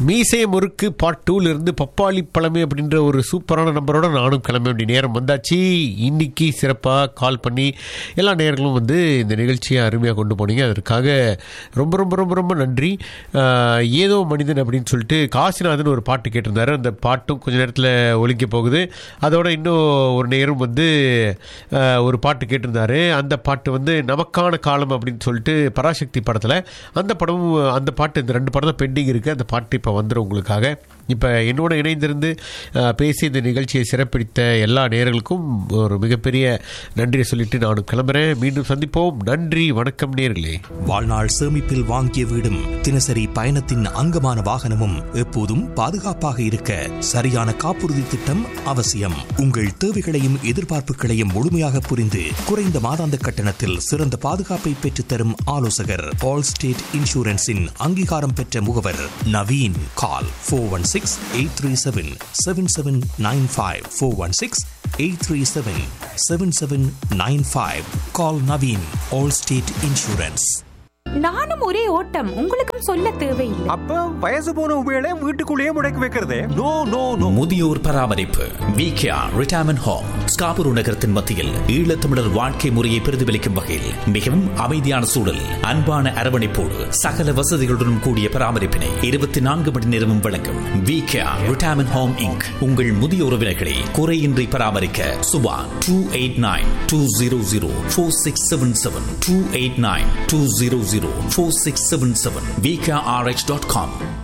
மீசை முறுக்கு பார்ட் டூல இருந்து பப்பாளி பழமை அப்படின்ற ஒரு சூப்பரான நம்பரோட நானும் கிளம்ப வேண்டிய நேரம் வந்தாச்சு இன்னைக்கு சிறப்பாக கால் பண்ணி எல்லா நேர்களும் வந்து இந்த நிகழ்ச்சியை அருமையாக கொண்டு போனீங்க அதற்காக ரொம்ப ரொம்ப ரொம்ப ரொம்ப நன்றி ஆஹ், ஏதோ மனிதன் அப்படின்னு சொல்லிட்டு காசிநாதன் ஒரு பாட்டு கேட்டிருந்தாரு அந்த பாட்டும் கொஞ்ச நேரத்தில் ஒலிக்க போகுது அதோட இன்னும் ஒரு நேரம் வந்து ஆஹ், ஒரு பாட்டு கேட்டிருந்தாரு அந்த பாட்டு வந்து நமக்கான காலம் அப்படின்னு சொல்லிட்டு பராசக்தி படத்தில் அந்த படமும் அந்த பாட்டு இந்த ரெண்டு படம் தான் பெண்டிங் இருக்குது அந்த பாட்டு இப்போ வந்துடும் உங்களுக்காக இப்போ என்னோட இணைந்திருந்து அஹ், பேசி இந்த நிகழ்ச்சியை சிறப்பிடித்த எல்லா நேர்களுக்கும் ஒரு மிகப்பெரிய நன்றியை சொல்லிட்டு நானும் கிளம்புறேன் மீண்டும் சந்திப்போம் நன்றி வணக்கம் நேர்களே வாழ்நாள் சேமிப்பில் வாங்கிய வீடும் தினசரி பயணத்தின் அங்கமான வாகனமும் எப்போதும் பாதுகாப்பாக இருக்க சரியான காப்புறுதி திட்டம் அவசியம் உங்கள் தேவைகளையும் எதிர்பார்ப்புகளையும் முழுமையாக புரிந்து குறைந்த மாதாந்த கட்டணத்தில் சிறந்த பாதுகாப்பை பெற்றுத்தரும் ஆலோசகர் ஆல் ஸ்டேட் இன்சூரன்ஸின் அங்கீகாரம் பெற்ற முகவர் Naveen call four one six eight three seven seven seven nine five four one six eight three seven seven seven nine five call Naveen all state insurance நானும் ஒரே ஓட்டம் உங்களுக்கும் சொல்ல தேவையில்லை அப்ப வயசு போன உபயோக வீட்டுக்குள்ளேயே முடக்கி வைக்கிறதே நோ நோ நோ முதியோர் பராமரிப்பு விகேஆர் ரிட்டையர்மெண்ட் ஹோம் ஸ்காபூர் நகரத்தின் மத்தியில் ஈழத்தமிழர் வாழ்க்கை முறையை பிரதிபலிக்கும் வகையில் மிகவும் அமைதியான சூழல் அன்பான அரவணைப்போடு சகல வசதிகளுடன் கூடிய பராமரிப்பினை இருபத்தி நான்கு மணி நேரமும் வழங்கும் விகேஆர் ரிட்டையர்மெண்ட் ஹோம் இங்க் உங்கள் முதிய உறவினர்களை குறையின்றி பராமரிக்க Subha two eight nine two zero zero four six seven seven two eight nine two zero zero four six seven seven VKRH dot com